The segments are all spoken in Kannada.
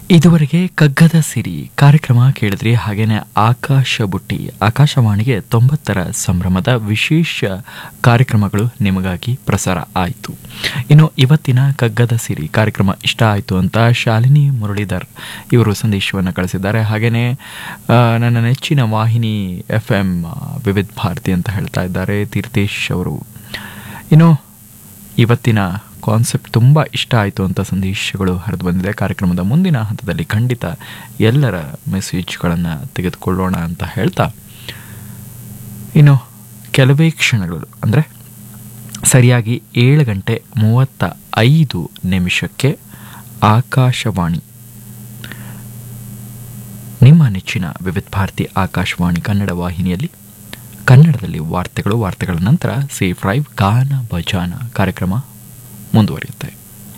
ಇದುವರೆಗೆ ಕಗ್ಗದ ಸಿರಿ ಕಾರ್ಯಕ್ರಮ ಕೇಳಿದ್ರಿ ಹಾಗೇನೆ ಆಕಾಶ ಬುಟ್ಟಿ ಆಕಾಶವಾಣಿಗೆ ತೊಂಬತ್ತರ ಸಂಭ್ರಮದ ವಿಶೇಷ ಕಾರ್ಯಕ್ರಮಗಳು ನಿಮಗಾಗಿ ಪ್ರಸಾರ ಆಯಿತು ಇನ್ನು ಇವತ್ತಿನ ಕಗ್ಗದ ಸಿರಿ ಕಾರ್ಯಕ್ರಮ ಇಷ್ಟ ಆಯಿತು ಅಂತ ಶಾಲಿನಿ ಮುರಳೀಧರ್ ಇವರು ಸಂದೇಶವನ್ನು ಕಳಿಸಿದ್ದಾರೆ ಹಾಗೇನೆ ಆ, ನನ್ನ ನೆಚ್ಚಿನ ವಾಹಿನಿ ಎಫ್ ಎಂ ವಿವಿಧ ಭಾರತಿ ಅಂತ ಹೇಳ್ತಾ ಇದ್ದಾರೆ ತೀರ್ಥೇಶ್ ಅವರು ಇನ್ನು ಇವತ್ತಿನ ಕಾನ್ಸೆಪ್ಟ್ ತುಂಬ ಇಷ್ಟ ಆಯಿತು ಅಂತ ಸಂದೇಶಗಳು ಹರಿದು ಬಂದಿದೆ ಕಾರ್ಯಕ್ರಮದ ಮುಂದಿನ ಹಂತದಲ್ಲಿ ಖಂಡಿತ ಎಲ್ಲರ ಮೆಸೇಜ್ಗಳನ್ನು ತೆಗೆದುಕೊಳ್ಳೋಣ ಅಂತ ಹೇಳ್ತಾ ಇನ್ನು ಕೆಲವೇ ಕ್ಷಣಗಳು ಅಂದರೆ ಸರಿಯಾಗಿ ಏಳು ಗಂಟೆ ಮೂವತ್ತ ಐದು ನಿಮಿಷಕ್ಕೆ ಆಕಾಶವಾಣಿ ನಿಮ್ಮ ನೆಚ್ಚಿನ ವಿವಿಧ ಭಾರತಿ ಆಕಾಶವಾಣಿ ಕನ್ನಡ ವಾಹಿನಿಯಲ್ಲಿ ಕನ್ನಡದಲ್ಲಿ ವಾರ್ತೆಗಳು ವಾರ್ತೆಗಳ ನಂತರ ಸೇಫ್ ಡ್ರೈವ್ ಗಾನ ಭಜಾನ ಕಾರ್ಯಕ್ರಮ ಮುಂದುವರಿಯುತ್ತೆ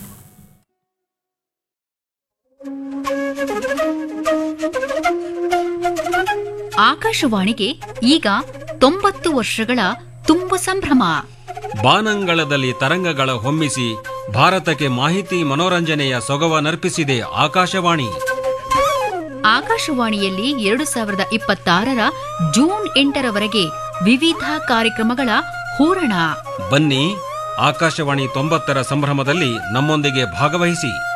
ಆಕಾಶವಾಣಿಗೆ ಈಗ ತೊಂಬತ್ತು ವರ್ಷಗಳ ತುಂಬ ಸಂಭ್ರಮ ಬಾನಂಗಳದಲ್ಲಿ ತರಂಗಗಳ ಹೊಮ್ಮಿಸಿ ಭಾರತಕ್ಕೆ ಮಾಹಿತಿ ಮನೋರಂಜನೆಯ ಸೊಗವನರ್ಪಿಸಿದೆ ಆಕಾಶವಾಣಿ ಆಕಾಶವಾಣಿಯಲ್ಲಿ ಎರಡು ಸಾವಿರದ ಇಪ್ಪತ್ತಾರರ ಜೂನ್ ಎಂಟರವರೆಗೆ ವಿವಿಧ ಕಾರ್ಯಕ್ರಮಗಳ ಹೂರಣ ಬನ್ನಿ ಆಕಾಶವಾಣಿ ತೊಂಬತ್ತರ ಸಂಭ್ರಮದಲ್ಲಿ ನಮ್ಮೊಂದಿಗೆ ಭಾಗವಹಿಸಿ